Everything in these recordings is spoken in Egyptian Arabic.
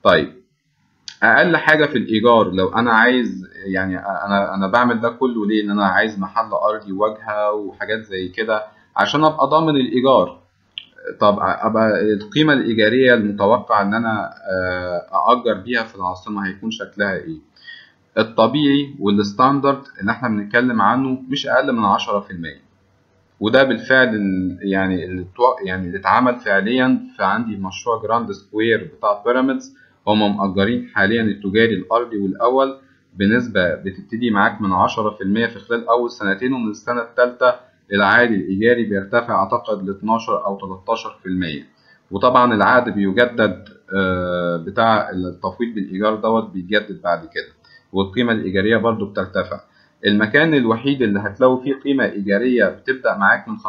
طيب اقل حاجه في الايجار لو انا عايز يعني انا انا بعمل ده كله ليه ان انا عايز محل ارضي واجهه وحاجات زي كده عشان ابقى ضامن الايجار طب ابقى القيمه الايجاريه المتوقع ان انا ااجر بيها في العاصمه هيكون شكلها ايه الطبيعي والستاندرد اللي احنا بنتكلم عنه مش اقل من 10% وده بالفعل يعني اللي يعني اللي اتعمل فعليا في عندي مشروع جراند سكوير بتاع بيراميدز هم مأجرين حاليا التجاري الأرضي والأول بنسبة بتبتدي معاك من 10% في خلال أول سنتين ومن السنة الثالثة العائد الإيجاري بيرتفع أعتقد ل 12 أو 13% وطبعا العقد بيجدد بتاع التفويض بالإيجار دوت بيتجدد بعد كده والقيمة الإيجارية برضو بترتفع المكان الوحيد اللي هتلاقوا فيه قيمة إيجارية بتبدأ معاك من 15%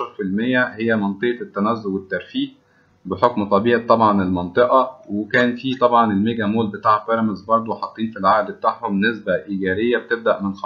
هي منطقة التنزه والترفيه بحكم طبيعة طبعا المنطقة وكان في طبعا الميجا مول بتاع بيراميدز برضو حاطين في العقد بتاعهم نسبة إيجارية بتبدأ من 15%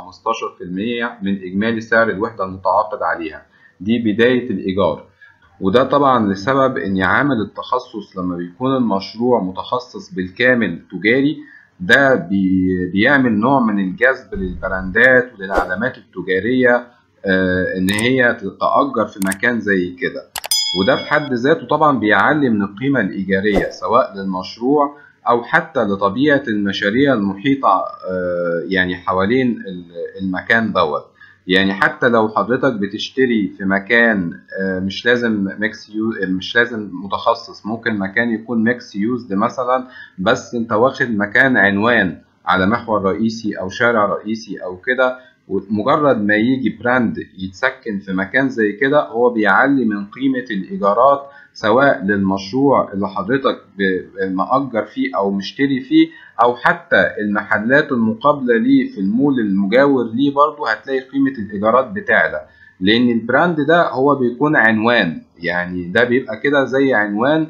من إجمالي سعر الوحدة المتعاقد عليها دي بداية الإيجار وده طبعا لسبب إن عامل التخصص لما بيكون المشروع متخصص بالكامل تجاري ده بي بيعمل نوع من الجذب للبراندات وللعلامات التجارية آه إن هي تتأجر في مكان زي كده وده في حد ذاته طبعا بيعلي من القيمة الإيجارية سواء للمشروع أو حتى لطبيعة المشاريع المحيطة يعني حوالين المكان دوت يعني حتى لو حضرتك بتشتري في مكان مش لازم ميكس يوز مش لازم متخصص ممكن مكان يكون ميكس يوز مثلا بس انت واخد مكان عنوان على محور رئيسي او شارع رئيسي او كده ومجرد ما يجي براند يتسكن في مكان زي كده هو بيعلي من قيمة الإيجارات سواء للمشروع اللي حضرتك مأجر فيه أو مشتري فيه أو حتى المحلات المقابلة ليه في المول المجاور ليه برضه هتلاقي قيمة الإيجارات بتعلى لأن البراند ده هو بيكون عنوان يعني ده بيبقى كده زي عنوان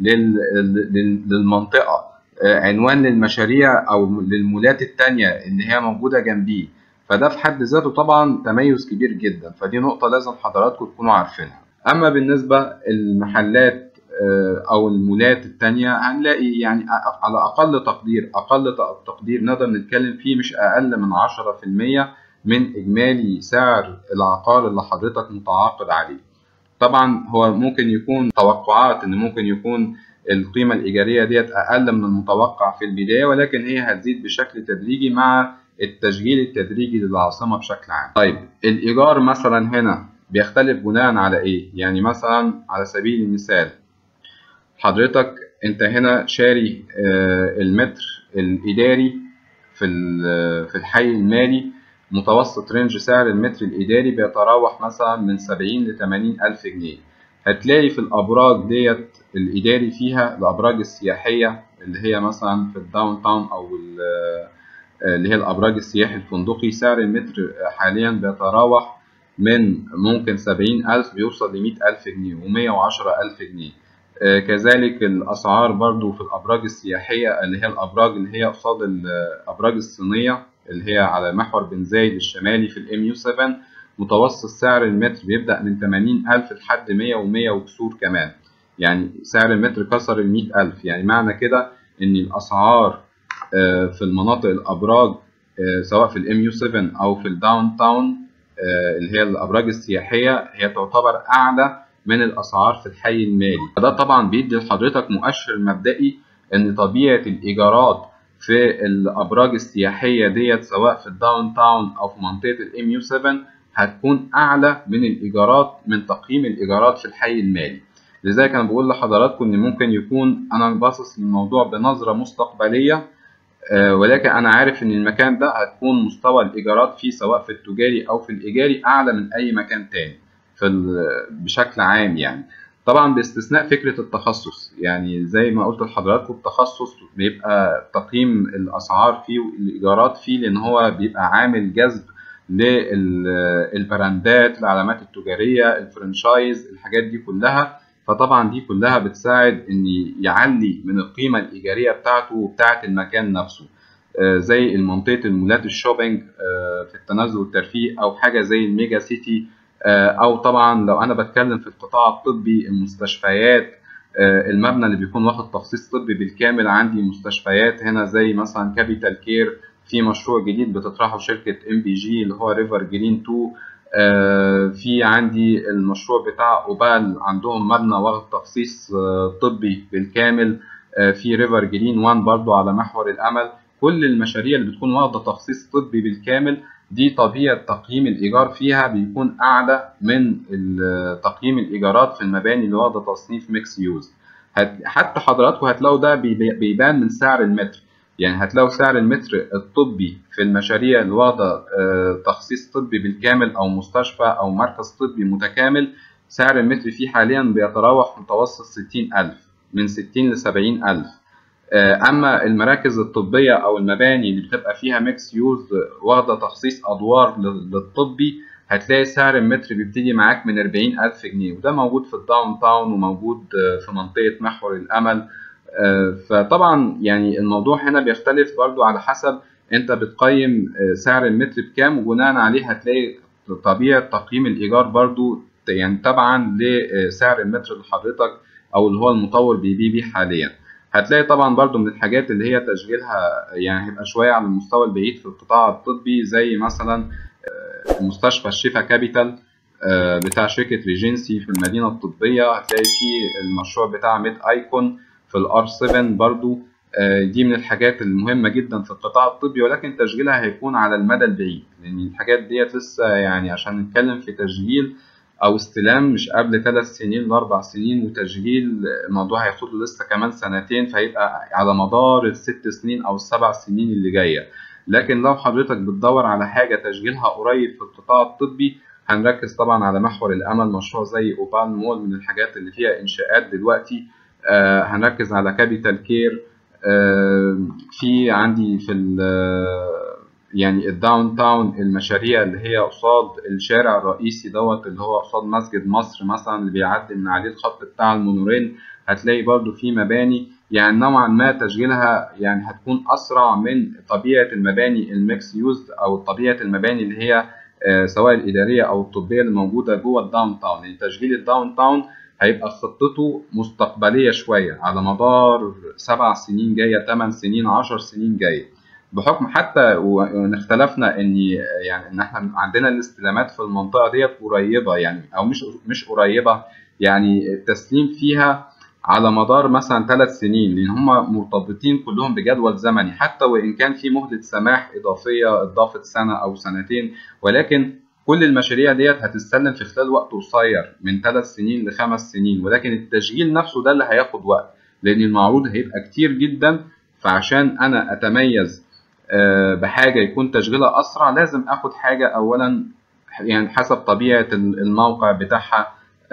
للمنطقة عنوان للمشاريع أو للمولات التانية اللي هي موجودة جنبيه فده في حد ذاته طبعا تميز كبير جدا فدي نقطة لازم حضراتكم تكونوا عارفينها أما بالنسبة المحلات أو المولات التانية هنلاقي يعني على أقل تقدير أقل تقدير نقدر نتكلم فيه مش أقل من 10% من إجمالي سعر العقار اللي حضرتك متعاقد عليه طبعا هو ممكن يكون توقعات إن ممكن يكون القيمة الإيجارية ديت أقل من المتوقع في البداية ولكن هي هتزيد بشكل تدريجي مع التشغيل التدريجي للعاصمة بشكل عام. طيب الإيجار مثلا هنا بيختلف بناء على إيه؟ يعني مثلا على سبيل المثال حضرتك أنت هنا شاري المتر الإداري في في الحي المالي متوسط رينج سعر المتر الإداري بيتراوح مثلا من 70 ل 80 ألف جنيه. هتلاقي في الأبراج ديت الإداري فيها الأبراج السياحية اللي هي مثلا في الداون تاون أو اللي هي الأبراج السياحي الفندقي سعر المتر حاليا بيتراوح من ممكن سبعين ألف بيوصل لمية ألف جنيه ومية وعشرة ألف جنيه كذلك الأسعار برضو في الأبراج السياحية اللي هي الأبراج اللي هي قصاد الأبراج الصينية اللي هي على محور بن زايد الشمالي في الام يو 7 متوسط سعر المتر بيبدأ من 80 ألف لحد 100 و100 وكسور كمان يعني سعر المتر كسر ال 100 ألف يعني معنى كده إن الأسعار في المناطق الابراج سواء في الام يو 7 او في الداون تاون اللي هي الابراج السياحيه هي تعتبر اعلى من الاسعار في الحي المالي فده طبعا بيدي لحضرتك مؤشر مبدئي ان طبيعه الايجارات في الابراج السياحيه ديت سواء في الداون تاون او في منطقه الام يو 7 هتكون اعلى من الايجارات من تقييم الايجارات في الحي المالي لذلك انا بقول لحضراتكم ان ممكن يكون انا باصص للموضوع بنظره مستقبليه ولكن انا عارف ان المكان ده هتكون مستوى الايجارات فيه سواء في التجاري او في الايجاري اعلى من اي مكان تاني في بشكل عام يعني طبعا باستثناء فكره التخصص يعني زي ما قلت لحضراتكم التخصص بيبقى تقييم الاسعار فيه والايجارات فيه لان هو بيبقى عامل جذب للبراندات العلامات التجاريه الفرنشايز الحاجات دي كلها فطبعا دي كلها بتساعد ان يعلي من القيمه الايجاريه بتاعته وبتاعه المكان نفسه زي المنطقه المولات الشوبينج في التنزل والترفيه او حاجه زي الميجا سيتي او طبعا لو انا بتكلم في القطاع الطبي المستشفيات المبنى اللي بيكون واخد تخصيص طبي بالكامل عندي مستشفيات هنا زي مثلا كابيتال كير في مشروع جديد بتطرحه شركة ام بي جي اللي هو ريفر جرين 2 في عندي المشروع بتاع اوبال عندهم مبنى واخد تخصيص طبي بالكامل في ريفر جرين 1 برضو على محور الامل كل المشاريع اللي بتكون واخده تخصيص طبي بالكامل دي طبيعه تقييم الايجار فيها بيكون اعلى من تقييم الايجارات في المباني اللي واخده تصنيف ميكس يوز حتى حضراتكم هتلاقوا ده بيبان من سعر المتر يعني هتلاقوا سعر المتر الطبي في المشاريع اللي واخده تخصيص طبي بالكامل او مستشفى او مركز طبي متكامل سعر المتر فيه حاليا بيتراوح متوسط 60000 من 60 ل 70000 اما المراكز الطبيه او المباني اللي بتبقى فيها ميكس يوز واخده تخصيص ادوار للطبي هتلاقي سعر المتر بيبتدي معاك من 40000 جنيه وده موجود في الداون تاون وموجود في منطقه محور الامل فطبعا يعني الموضوع هنا بيختلف برضو على حسب انت بتقيم سعر المتر بكام وبناء عليه هتلاقي طبيعه تقييم الايجار برضو يعني تبعا لسعر المتر اللي حضرتك او اللي هو المطور بيبيع بيه حاليا هتلاقي طبعا برضو من الحاجات اللي هي تشغيلها يعني هيبقى شويه على المستوى البعيد في القطاع الطبي زي مثلا مستشفى الشفا كابيتال بتاع شركه ريجنسي في المدينه الطبيه هتلاقي فيه المشروع بتاع ميد ايكون في الار 7 برضو دي من الحاجات المهمة جدا في القطاع الطبي ولكن تشغيلها هيكون على المدى البعيد لأن الحاجات ديت لسه يعني عشان نتكلم في تشغيل او استلام مش قبل ثلاث سنين لاربع سنين وتشغيل الموضوع هياخد له لسه كمان سنتين فهيبقى على مدار الست سنين او السبع سنين اللي جايه لكن لو حضرتك بتدور على حاجه تشغيلها قريب في القطاع الطبي هنركز طبعا على محور الامل مشروع زي اوبال مول من الحاجات اللي فيها انشاءات دلوقتي آه هنركز على كابيتال كير آه في عندي في يعني الداون تاون المشاريع اللي هي قصاد الشارع الرئيسي دوت اللي هو قصاد مسجد مصر مثلا اللي بيعدي من عليه الخط بتاع المونوريل هتلاقي برضو في مباني يعني نوعا ما تشغيلها يعني هتكون اسرع من طبيعه المباني الميكس يوز او طبيعه المباني اللي هي سواء الاداريه او الطبيه اللي موجوده جوه الداون تاون يعني تشغيل الداون تاون هيبقى خطته مستقبليه شويه على مدار سبع سنين جايه ثمان سنين عشر سنين جايه بحكم حتى وان اختلفنا ان يعني ان احنا عندنا الاستلامات في المنطقه ديت قريبه يعني او مش مش قريبه يعني التسليم فيها على مدار مثلا ثلاث سنين لان هم مرتبطين كلهم بجدول زمني حتى وان كان في مهله سماح اضافيه اضافه سنه او سنتين ولكن كل المشاريع ديت هتستلم في خلال وقت قصير من ثلاث سنين لخمس سنين ولكن التشغيل نفسه ده اللي هياخد وقت لان المعروض هيبقى كتير جدا فعشان انا اتميز بحاجه يكون تشغيلها اسرع لازم اخد حاجه اولا يعني حسب طبيعه الموقع بتاعها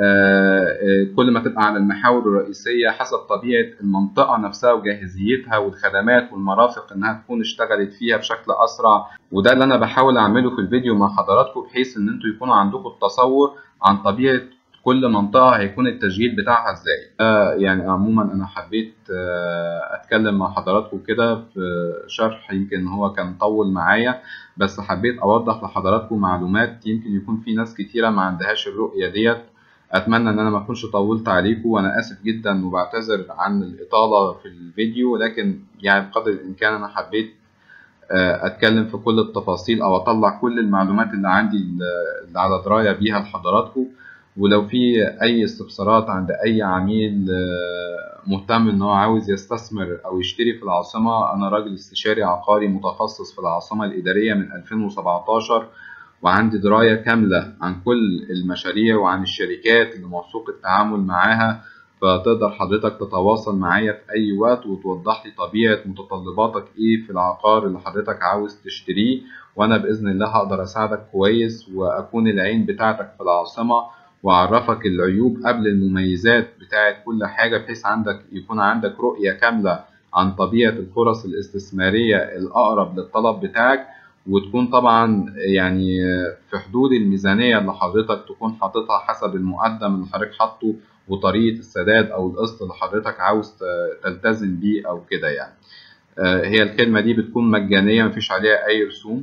كل ما تبقى على المحاور الرئيسيه حسب طبيعه المنطقه نفسها وجاهزيتها والخدمات والمرافق انها تكون اشتغلت فيها بشكل اسرع وده اللي انا بحاول اعمله في الفيديو مع حضراتكم بحيث ان انتوا يكون عندكم التصور عن طبيعه كل منطقة هيكون التشغيل بتاعها ازاي آه يعني عموما انا حبيت آه اتكلم مع حضراتكم كده في شرح يمكن هو كان طول معايا بس حبيت اوضح لحضراتكم معلومات يمكن يكون في ناس كتيرة ما عندهاش الرؤية ديت اتمنى ان انا ما اكونش طولت عليكم وانا اسف جدا وبعتذر عن الاطالة في الفيديو لكن يعني بقدر الامكان انا حبيت آه اتكلم في كل التفاصيل او اطلع كل المعلومات اللي عندي اللي على دراية بيها لحضراتكم ولو في اي استفسارات عند اي عميل مهتم ان هو عاوز يستثمر او يشتري في العاصمة انا راجل استشاري عقاري متخصص في العاصمة الادارية من 2017 وعندي دراية كاملة عن كل المشاريع وعن الشركات اللي موثوق التعامل معاها فتقدر حضرتك تتواصل معايا في اي وقت وتوضح لي طبيعة متطلباتك ايه في العقار اللي حضرتك عاوز تشتريه وانا باذن الله هقدر اساعدك كويس واكون العين بتاعتك في العاصمة واعرفك العيوب قبل المميزات بتاعت كل حاجة بحيث عندك يكون عندك رؤية كاملة عن طبيعة الفرص الاستثمارية الأقرب للطلب بتاعك وتكون طبعا يعني في حدود الميزانية اللي حضرتك تكون حاططها حسب المقدم اللي حضرتك حاطه وطريقة السداد أو القسط اللي حضرتك عاوز تلتزم بيه أو كده يعني هي الخدمة دي بتكون مجانية مفيش عليها أي رسوم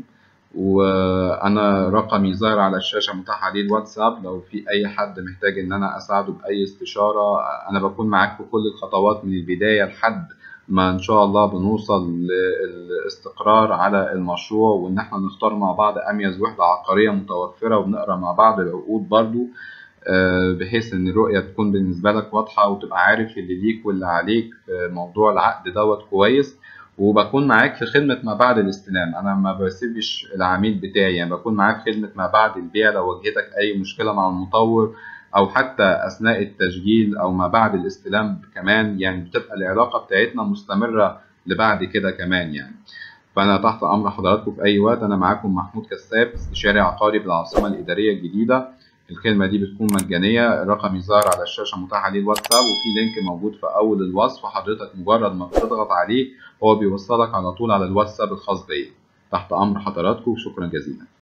وانا رقمي ظاهر على الشاشه متاح عليه الواتساب لو في اي حد محتاج ان انا اساعده باي استشاره انا بكون معاك في كل الخطوات من البدايه لحد ما ان شاء الله بنوصل للاستقرار على المشروع وان احنا نختار مع بعض اميز وحده عقاريه متوفره وبنقرا مع بعض العقود برضو آه، بحيث ان الرؤيه تكون بالنسبه لك واضحه وتبقى عارف اللي ليك واللي عليك في موضوع العقد دوت كويس وبكون معاك في خدمة ما بعد الاستلام أنا ما بسيبش العميل بتاعي يعني بكون معاك في خدمة ما بعد البيع لو واجهتك أي مشكلة مع المطور أو حتى أثناء التسجيل أو ما بعد الاستلام كمان يعني بتبقى العلاقة بتاعتنا مستمرة لبعد كده كمان يعني فأنا تحت أمر حضراتكم في أي وقت أنا معاكم محمود كساب استشاري عقاري بالعاصمة الإدارية الجديدة الخدمة دي بتكون مجانية رقمي ظاهر على الشاشة متاح عليه الواتساب وفي لينك موجود في أول الوصف حضرتك مجرد ما بتضغط عليه هو بيوصلك على طول على الواتساب الخاص بيا تحت أمر حضراتكم وشكرا جزيلا